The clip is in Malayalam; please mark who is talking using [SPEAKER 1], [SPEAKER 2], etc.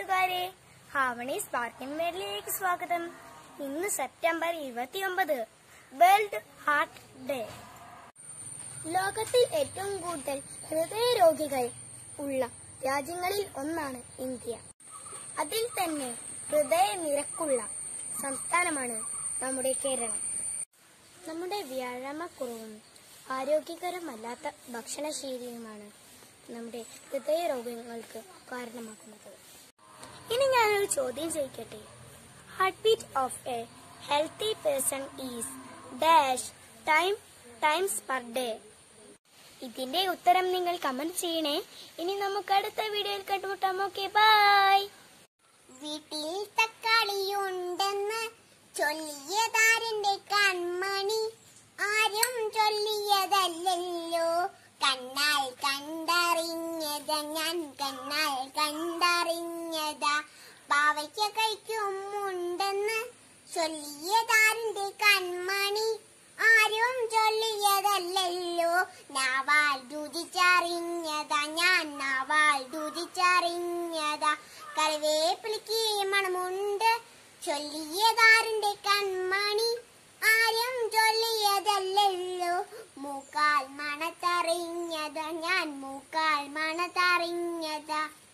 [SPEAKER 1] കൂട്ടുകാരെ ഹാവണി സ്പാർക്കിംഗ് വേൾഡിലേക്ക് സ്വാഗതം ഇന്ന് സെപ്റ്റംബർ ഇരുപത്തിയൊമ്പത് വേൾഡ് ഹാർട്ട് ഡേ ലോകത്തിൽ ഏറ്റവും കൂടുതൽ ഹൃദയരോഗികൾ ഉള്ള രാജ്യങ്ങളിൽ ഒന്നാണ് ഇന്ത്യ അതിൽ തന്നെ ഹൃദയ നിരക്കുള്ള സംസ്ഥാനമാണ് നമ്മുടെ കേരളം നമ്മുടെ വ്യായാമക്കുറവും ആരോഗ്യകരമല്ലാത്ത ഭക്ഷണശീലിയുമാണ് നമ്മുടെ ഹൃദയരോഗങ്ങൾക്ക് കാരണമാക്കുന്നത് ഇനി ഞാനൊരു ചോദ്യം ചോദിക്കട്ടെ heart beat of a healthy person is dash time times per day ഇതിന്റെ ഉത്തരം നിങ്ങൾ കമന്റ് ചെയ്യണേ ഇനി നമുക്ക് അടുത്ത വീഡിയോയിൽ കണ്ടുമുട്ടാം ഓക്കെ ബൈ
[SPEAKER 2] വീട്ടിൽ തക്കാളിയുണ്ടെന്ന് ചൊല്ലിയതാരന്റെ കൺമണി ആരും ചൊല്ലിയതല്ലല്ലോ കണ്ണാൽ കണ്ടറിഞ്ഞത ഞാൻ കണ്ണാൽ കണ്ടറിഞ്ഞതാ പാവയ്ക്ക കഴിക്കുമുണ്ടെന്ന് ചൊല്ലിയതാരന്റെ കൺമണി ആരും ചൊല്ലിയതല്ലല്ലോ നാവാൽ രുചിച്ചറിഞ്ഞതാ ഞാൻ നാവാൽ രുചിച്ചറിഞ്ഞതാ കറിവേപ്പിലിക്ക് മണമുണ്ട് ചൊല്ലിയതാരന്റെ കൺമണി ആരും ചൊല്ലിയതല്ലല്ലോ മൂക്കാൽ മണത്തറിഞ്ഞതാ ഞാൻ മൂക്കാൽ മണത്തറിഞ്ഞതാ